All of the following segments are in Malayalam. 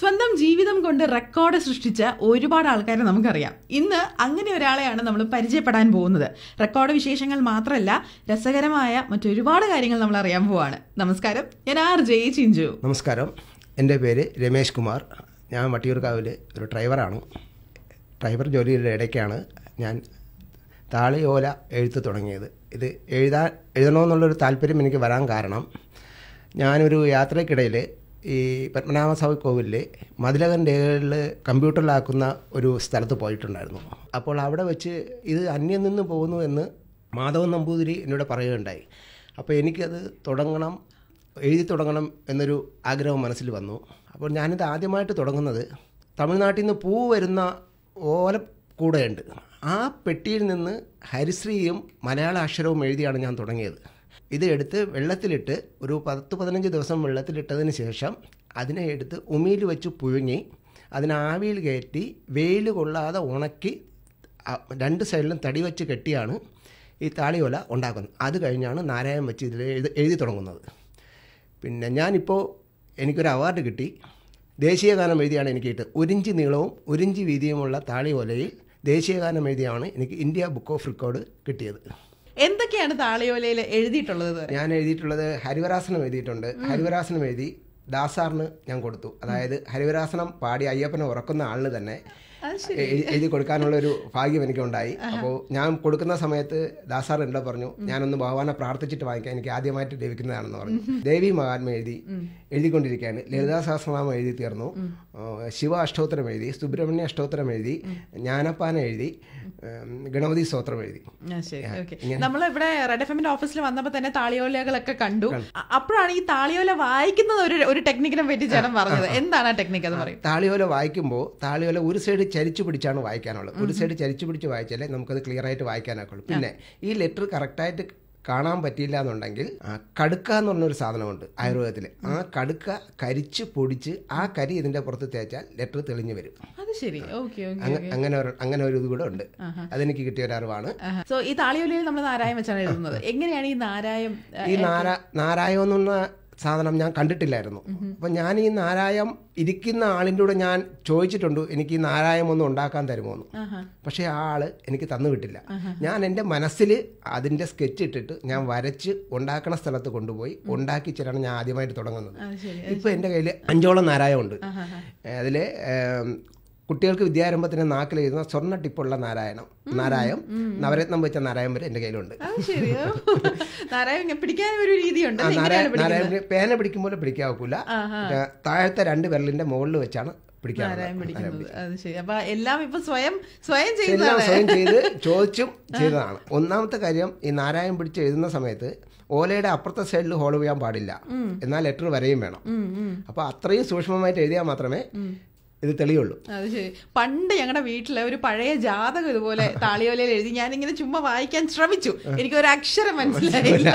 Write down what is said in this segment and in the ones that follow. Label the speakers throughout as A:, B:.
A: സ്വന്തം ജീവിതം കൊണ്ട് റെക്കോർഡ് സൃഷ്ടിച്ച ഒരുപാട് ആൾക്കാരെ നമുക്കറിയാം ഇന്ന് അങ്ങനെ ഒരാളെയാണ് നമ്മൾ പരിചയപ്പെടാൻ പോകുന്നത് റെക്കോർഡ് വിശേഷങ്ങൾ മാത്രമല്ല രസകരമായ മറ്റൊരുപാട് കാര്യങ്ങൾ നമ്മൾ അറിയാൻ പോവാണ് നമസ്കാരം ഞാൻ ആർ ജയ് ചിഞ്ചു
B: നമസ്കാരം എൻ്റെ പേര് രമേശ് കുമാർ ഞാൻ വട്ടിയൂർക്കാവിൽ ഒരു ഡ്രൈവറാണ് ഡ്രൈവർ ജോലിയുടെ ഇടയ്ക്കാണ് ഞാൻ താളിയോല എഴുത്ത് തുടങ്ങിയത് ഇത് എഴുതാൻ എഴുതണമെന്നുള്ളൊരു താല്പര്യം എനിക്ക് വരാൻ കാരണം ഞാനൊരു യാത്രയ്ക്കിടയിൽ ഈ പത്മനാഭസ്വാമി കോവിലിൽ മതിലകൻ രേഖകളിൽ കമ്പ്യൂട്ടറിലാക്കുന്ന ഒരു സ്ഥലത്ത് പോയിട്ടുണ്ടായിരുന്നു അപ്പോൾ അവിടെ വെച്ച് ഇത് അന്യം നിന്ന് പോകുന്നു എന്ന് മാധവൻ നമ്പൂതിരി എന്നോട് പറയുകയുണ്ടായി അപ്പോൾ എനിക്കത് തുടങ്ങണം എഴുതി തുടങ്ങണം എന്നൊരു ആഗ്രഹം മനസ്സിൽ വന്നു അപ്പോൾ ഞാനിത് ആദ്യമായിട്ട് തുടങ്ങുന്നത് തമിഴ്നാട്ടിൽ നിന്ന് പൂ വരുന്ന ഓല കൂടെയുണ്ട് ആ പെട്ടിയിൽ നിന്ന് ഹരിശ്രീയും മലയാള അക്ഷരവും എഴുതിയാണ് ഞാൻ തുടങ്ങിയത് ഇത് എടുത്ത് വെള്ളത്തിലിട്ട് ഒരു പത്ത് പതിനഞ്ച് ദിവസം വെള്ളത്തിലിട്ടതിന് ശേഷം അതിനെ എടുത്ത് ഉമിയിൽ വെച്ച് പുഴുങ്ങി അതിനെ ആവിയിൽ കയറ്റി വെയിൽ കൊള്ളാതെ ഉണക്കി ആ രണ്ട് സൈഡിലും തടി വെച്ച് കെട്ടിയാണ് ഈ താളിയോല ഉണ്ടാക്കുന്നത് അത് കഴിഞ്ഞാണ് നാരായൺ വെച്ച് ഇതിൽ എഴുതി എഴുതി തുടങ്ങുന്നത് പിന്നെ ഞാനിപ്പോൾ എനിക്കൊരു അവാർഡ് കിട്ടി ദേശീയഗാനം എഴുതിയാണ് എനിക്ക് കിട്ടുന്നത് ഒരിഞ്ച് നീളവും ഒരിഞ്ച് വീതിയുമുള്ള താളിയോലയിൽ ദേശീയഗാനം എഴുതിയാണ് എനിക്ക് ഇന്ത്യ ബുക്ക് ഓഫ് റെക്കോർഡ് കിട്ടിയത്
A: എന്തൊക്കെയാണ് താളിയോലയിൽ എഴുതിയിട്ടുള്ളത് ഇതുവരെ?
B: ഞാൻ എഴുതിയിട്ടുള്ളത് ഹരിവരാസനം എഴുതിയിട്ടുണ്ട് ഹരിവരാസനം എഴുതി ദാസാറിന് ഞാൻ കൊടുത്തു അതായത് ഹരിവരാസനം പാടി അയ്യപ്പനെ ഉറക്കുന്ന ആളിന് തന്നെ
A: അത്
B: എഴു- എഴുതി കൊടുക്കാനുള്ള ഒരു ഭാഗ്യം എനിക്കുണ്ടായി അപ്പോൾ ഞാൻ കൊടുക്കുന്ന സമയത്ത് ദാസാർ എന്നോട് പറഞ്ഞു ഞാനൊന്ന് ഭഗവാനെ പ്രാർത്ഥിച്ചിട്ട് വാങ്ങിക്കാൻ എനിക്ക് ആദ്യമായിട്ട് ലഭിക്കുന്നതാണെന്ന് പറഞ്ഞു ദേവി മഹാത്മ എഴുതി എഴുതിക്കൊണ്ടിരിക്കുകയാണ് ലളിതാ സഹസ്രനാമം എഴുതി തീർന്നു ഏഹ് ശിവ അഷ്ടോത്തരം എഴുതി സുബ്രഹ്മണ്യ അഷ്ടോത്തരം എഴുതി ജ്ഞാനപ്പാന എഴുതി ഏഹ് ഗണപതി സ്തോത്രം എഴുതി
A: ആ, ശരി ഓക്കെ നമ്മൾ ഇവിടെ റെഡ് എഫ് എമ്മിന്റെ ഓഫീസിൽ വന്നപ്പോ തന്നെ താളിയോലകളൊക്കെ കണ്ടു അ- അപ്പോഴാണ് ഈ താളിയോല വായിക്കുന്നത് ഒരു ഒരു ടെക്നിക്കിനെ പറ്റി ചേട്ടൻ പറഞ്ഞത് എന്താണ് ആ ടെക്നിക്ക് അത് പറയും
B: താളിയോല വായിക്കുമ്പോൾ താളിയോല ഒരു സൈഡ് ചരിച്ചു പിടിച്ചാണ് വായിക്കാനുള്ളത് ഒരു സൈഡ് ചരിച്ചു പിടിച്ച് വായിച്ചാലേ നമുക്കത് ക്ലിയർ ആയിട്ട് വായിക്കാനൊക്കെയുള്ളൂ പിന്നെ ഈ ലെറ്റർ കറക്റ്റായിട്ട് കാണാൻ പറ്റിയില്ല എന്നുണ്ടെങ്കിൽ ആ, കടുക്ക എന്ന് പറഞ്ഞൊരു സാധനമുണ്ട് ആയുർവേദത്തിൽ ആ കടുക്ക കരിച്ച് പൊടിച്ച് ആ കരി ഇതിന്റെ പുറത്ത് തേച്ചാൽ ലെറ്റർ തെളിഞ്ഞു വരും
A: അത് ശരി ഓക്കെ ഓക്കെ
B: അങ്ങ- അങ്ങനെ ഒരു അങ്ങനെ ഒരു ഇത് കൂടെ ഉണ്ട് അതെനിക്ക് കിട്ടിയ ഒരു അറിവാണ്
A: സോ ഈ താളിയോലയിൽ നമ്മൾ നാരായം വെച്ചാണ് എഴുതുന്നത് എങ്ങനെയാണ് ഈ നാരായം ആ,
B: ഈ നാരാ നാരായം എന്നുള്ള സാധനം ഞാൻ കണ്ടിട്ടില്ലായിരുന്നു അപ്പം ഞാൻ ഈ നാരായം ഇരിക്കുന്ന ആളിൻ്റെ കൂടെ ഞാൻ ചോദിച്ചിട്ടുണ്ട് എനിക്ക് ഈ നാരായം ഒന്ന് ഉണ്ടാക്കാൻ തരുമോ എന്ന്
A: ആഹാ.
B: പക്ഷേ ആ ആള് എനിക്ക് തന്നു വിട്ടില്ല ഞാൻ എൻ്റെ മനസ്സിൽ അതിൻ്റെ സ്കെച്ച് ഇട്ടിട്ട് ഞാൻ വരച്ച് ഉണ്ടാക്കണ സ്ഥലത്ത് കൊണ്ടുപോയി ഉണ്ടാക്കി ചിലാണ് ഞാൻ ആദ്യമായിട്ട് തുടങ്ങുന്നത്
A: അത് ശരി
B: ഇപ്പോൾ എൻ്റെ കയ്യിൽ അഞ്ചോളം നാരായമുണ്ട് അതിൽ കുട്ടികൾക്ക് വിദ്യാരംഭത്തിന് നാക്കിൽ എഴുതുന്ന സ്വർണ്ണ ടിപ്പുള്ള നാരായണം നാരായം നവരത്നം വെച്ച നാരായം വരെ എൻ്റെ കയ്യിലുണ്ട്
A: അത് ശരി ഓ. നാരായം ഇങ്ങനെ പിടിക്കാൻ ഒരു രീതിയുണ്ട്
B: ആ, നാരായ- നാരായണ പേന പിടിക്കുമ്പോൾ പിടിക്കാൻ ഒക്കില്ല താഴത്തെ രണ്ട് വിരലിന്റെ മുകളിൽ വെച്ചാണ് പിടിക്കാൻ
A: നാരായം പിടിക്കുന്നത് അത് ശരി അപ്പൊ എല്ലാം ഇപ്പൊ സ്വയം സ്വയം
B: എല്ലാം
A: ചെയ്യുന്നതാണ്
B: സ്വയം ചെയ്ത് ചോദിച്ചും ചെയ്തതാണ് ഒന്നാമത്തെ കാര്യം ഈ നാരായം പിടിച്ച് എഴുതുന്ന സമയത്ത് ഓലയുടെ അപ്പുറത്തെ സൈഡിൽ ഹോൾ ചെയ്യാൻ പാടില്ല എന്നാൽ ലെറ്റർ വരെയും വേണം
A: ഉം, ഉം.
B: അപ്പൊ അത്രയും സൂക്ഷ്മമായിട്ട് എഴുതിയാൽ മാത്രമേ ഇത് തെളിയുള്ളൂ
A: അത് ശരി പണ്ട് ഞങ്ങളുടെ വീട്ടിലെ ഒരു പഴയ ജാതകം ഇതുപോലെ താളിയോലയിൽ എഴുതി ഞാൻ ഇങ്ങനെ ചുമ്മാ വായിക്കാൻ ശ്രമിച്ചു എനിക്ക് ഒരു അക്ഷരം മനസ്സിലായില്ല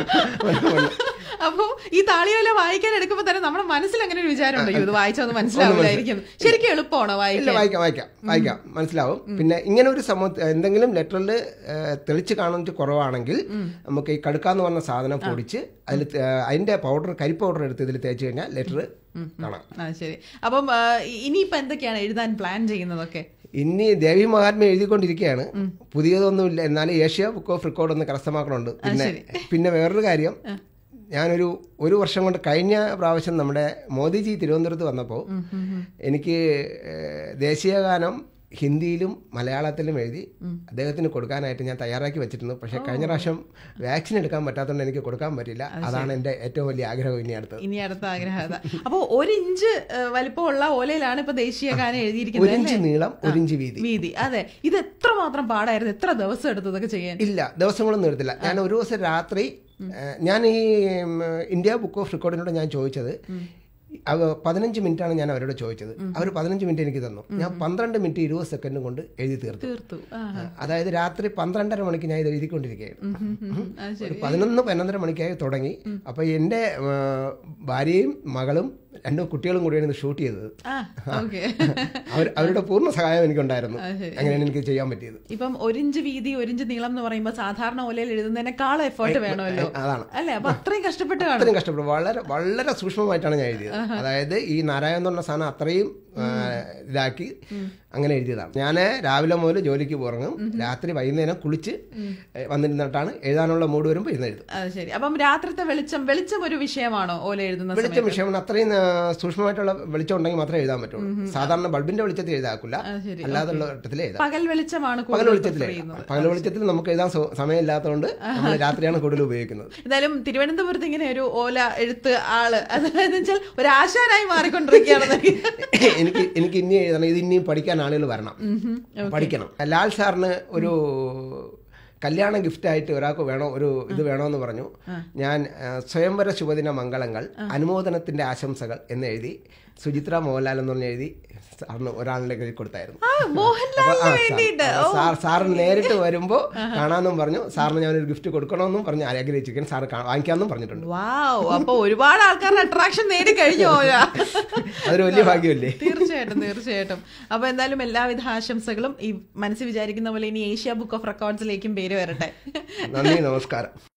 A: അപ്പൊ ഈ താളിയോല വായിക്കാൻ എടുക്കുമ്പോ തന്നെ നമ്മുടെ മനസ്സിൽ അങ്ങനെ ഒരു വിചാരം ഉണ്ട് ഇത് വായിച്ചൊന്നും മനസ്സിലാവില്ലായിരിക്കും ശരിക്കും എളുപ്പമാണോ
B: ഇല്ല
A: വായിക്കാൻ
B: വായിക്കാം വായിക്കാം വായിക്കാം മനസ്സിലാവും പിന്നെ ഇങ്ങനെ ഒരു സംഭവം എന്തെങ്കിലും ലെറ്ററിൽ തെളിച്ച് കാണുന്നത് കുറവാണെങ്കിൽ നമുക്ക് ഈ കടുക്കാന്ന് പറഞ്ഞ സാധനം പൊടിച്ച് അതിൽ അതിന്റെ പൗഡർ കരി പൗഡർ എടുത്ത് ഇതിൽ തേച്ച് കഴിഞ്ഞാൽ ലെറ്റർ കാണാം
A: ആ ശരി അപ്പം ആ, ഇനിയിപ്പോ എന്തൊക്കെയാണ് എഴുതാൻ പ്ലാൻ ചെയ്യുന്നതൊക്കെ
B: ഇനി ദേവി മഹാത്മ എഴുതിക്കൊണ്ടിരിക്കുകയാണ് പുതിയതൊന്നുമില്ല എന്നാലും ഏഷ്യ ബുക്ക് ഓഫ് റെക്കോർഡ് ഒന്ന് കരസ്ഥമാക്കണമുണ്ട് പിന്നെ പിന്നെ വേറൊരു കാര്യം ഞാനൊരു ഒരു വർഷം കൊണ്ട് കഴിഞ്ഞ പ്രാവശ്യം നമ്മുടെ മോദിജി തിരുവനന്തപുരത്ത് വന്നപ്പോൾ എനിക്ക് ഏഹ്, ദേശീയഗാനം ഹിന്ദിയിലും മലയാളത്തിലും എഴുതി അദ്ദേഹത്തിന് കൊടുക്കാനായിട്ട് ഞാൻ തയ്യാറാക്കി വെച്ചിട്ടുണ്ട് പക്ഷേ കഴിഞ്ഞ പ്രാവശ്യം വാക്സിൻ എടുക്കാൻ പറ്റാത്തതുകൊണ്ട് എനിക്ക് കൊടുക്കാൻ പറ്റില്ല അതാണ് എൻ്റെ ഏറ്റവും വലിയ ആഗ്രഹം ഇനി അടുത്തത്
A: ഇനി അടുത്ത ആഗ്രഹം അതാ അപ്പൊ ഒരു ഇഞ്ച് ആ, വലിപ്പമുള്ള ഓലയിലാണ് ഇപ്പൊ ദേശീയ ഗാനം എഴുതിയിരിക്കുന്നത്
B: ഒരു ഇഞ്ച് നീളം ഒരു ഇഞ്ച് വീതി
A: വീതി അതെ ഇത് എത്ര മാത്രം പാടായിരുന്നു എത്ര ദിവസം എടുത്തു ഇതൊക്കെ ചെയ്യാൻ
B: ഇല്ല ദിവസങ്ങളൊന്നും എടുത്തില്ല ഞാൻ ഒരു ദിവസം രാത്രി ഏഹ്, ഞാൻ ഈ ഉം, ഇന്ത്യ ബുക്ക് ഓഫ് റെക്കോർഡിനോട് ഞാൻ ചോദിച്ചത് അവ പതിനഞ്ച് മിനിറ്റാണ് ഞാൻ അവരോട് ചോദിച്ചത് അവർ പതിനഞ്ച് മിനിറ്റ് എനിക്ക് തന്നു ഞാൻ പന്ത്രണ്ട് മിനിറ്റ് ഇരുപത് സെക്കൻഡും കൊണ്ട് എഴുതി തീർത്തു
A: തീർത്തു ആ
B: അതായത് രാത്രി പന്ത്രണ്ടര മണിക്ക് ഞാൻ ഇത് എഴുതിക്കൊണ്ടിരിക്കുകയാണ്
A: ഉം, ഉം. അത് ശരി
B: ഒരു പതിനൊന്ന് പതിനൊന്നര മണിക്കായി തുടങ്ങി അപ്പോൾ എൻ്റെ ഏഹ്, ഭാര്യയും മകളും രണ്ടും കുട്ടികളും കൂടിയാണ് ഇത് ഷൂട്ട് ചെയ്തത്
A: ആ ഓക്കെ
B: അവർ അവരുടെ പൂർണ്ണ സഹായം എനിക്കുണ്ടായിരുന്നു
A: അത് ശരി.
B: അങ്ങനെയാണ് എനിക്ക് ചെയ്യാൻ പറ്റിയത്
A: ഇപ്പം ഒരിഞ്ച് വീതി ഒരിഞ്ച് നീളം എന്ന് പറയുമ്പോൾ സാധാരണ ഓലയിൽ എഴുതുന്നതിനേക്കാളും എഫേർട്ട് വേണമല്ലോ
B: അതാണ്
A: അല്ലേ അപ്പൊ അത്രയും കഷ്ടപ്പെട്ട് കാണും
B: അത്രയും കഷ്ടപ്പെടും വളരെ വളരെ സൂക്ഷ്മമായിട്ടാണ് ഞാൻ എഴുതിയത് അതായത് ഈ നാരായണൻ എന്ന് പറഞ്ഞ സാധനം അത്രയും ആ, ഇതാക്കി അങ്ങനെ എഴുതിയതാണ് ഞാൻ രാവിലെ മുതൽ ജോലിക്ക് പുറങ്ങും രാത്രി വൈകുന്നേരം കുളിച്ച് ഏ, വന്നിരുന്നിട്ടാണ് എഴുതാനുള്ള മൂഡ് വരുമ്പോൾ ഇരുന്ന് എഴുതും
A: അത് ശരി അപ്പം രാത്രിത്തെ വെളിച്ചം വെളിച്ചം ഒരു വിഷയമാണോ ഓല എഴുതുന്ന സമയത്ത്
B: വെളിച്ചം വിഷയമാണ് അത്രയും ആ, സൂക്ഷ്മമായിട്ടുള്ള വെളിച്ചം ഉണ്ടെങ്കിൽ മാത്രമേ എഴുതാൻ പറ്റുള്ളൂ സാധാരണ ബൾബിന്റെ വെളിച്ചത്തിൽ എഴുതാക്കില്ല
A: അത് ശരി
B: അല്ലാതുള്ള ഘട്ടത്തിൽ എഴുതാം
A: പകൽ വെളിച്ചമാണ്
B: പകൽ
A: കൂടുതൽ
B: വെളിച്ചത്തിൽ
A: prefer ചെയ്യുന്നത്
B: പകൽ വെളിച്ചത്തിൽ നമുക്ക് എഴുതാൻ സ- സമയമില്ലാത്തതുകൊണ്ട് നമ്മൾ രാത്രിയാണ് കൂടുതൽ ഉപയോഗിക്കുന്നത്
A: എന്തായാലും തിരുവനന്തപുരത്ത് ഇങ്ങനെ ഒരു ഓല എഴുത്ത് ആള് അതായത് വെച്ചാൽ ഒരു ആശാനായി മാറിക്കൊണ്ടിരിക്കുകയാണെന്ന്
B: എനിക്ക് എനിക്ക് ഇനി എഴുതണം ഇത് ഇനിയും പഠിക്കാൻ ആളുകൾ വരണം പഠിക്കണം ലാൽ സാറിന് ഒരു കല്യാണ ഗിഫ്റ്റ് ആയിട്ട് ഒരാൾക്ക് വേണോ ഒരു ഇത് വേണമെന്ന് പറഞ്ഞു ഞാൻ ആ, സ്വയംവര ശുഭദിന മംഗളങ്ങൾ അനുമോദനത്തിന്റെ ആശംസകൾ എന്ന് എഴുതി സുചിത്ര മോഹൻലാൽ എന്ന് പറഞ്ഞ് എഴുതി സാറിന് ഒരാളിലേക്ക് എഴുതി കൊടുത്തായിരുന്നു
A: ആ
B: അപ്പൊ
A: മോഹൻലാലിന്
B: ആ, സാർ-
A: വേണ്ടിയിട്ട്
B: ആ, സാർ സാറിന് നേരിട്ട് വരുമ്പോൾ കാണാമെന്നും പറഞ്ഞു സാറിന് ഞാനൊരു ഗിഫ്റ്റ് കൊടുക്കണമെന്നും പറഞ്ഞു ആഗ്രഹിച്ചിരിക്കുന്നു സാറ് കാ- വാങ്ങിക്കാമെന്നും പറഞ്ഞിട്ടുണ്ട്
A: വാവ് അപ്പൊ ഒരുപാട് ആൾക്കാരുടെ അട്രാക്ഷൻ നേടി കഴിഞ്ഞു ഓല
B: അതൊരു വലിയ ഭാഗ്യമല്ലേ
A: തീർച്ചയായിട്ടും തീർച്ചയായിട്ടും അപ്പൊ എന്തായാലും എല്ലാവിധ ആശംസകളും ഈ മനസ്സിൽ വിചാരിക്കുന്ന പോലെ ഇനി ഏഷ്യ ബുക്ക് ഓഫ് റെക്കോർഡ്സിലേക്കും പേര് വരട്ടെ
B: നന്ദി നമസ്കാരം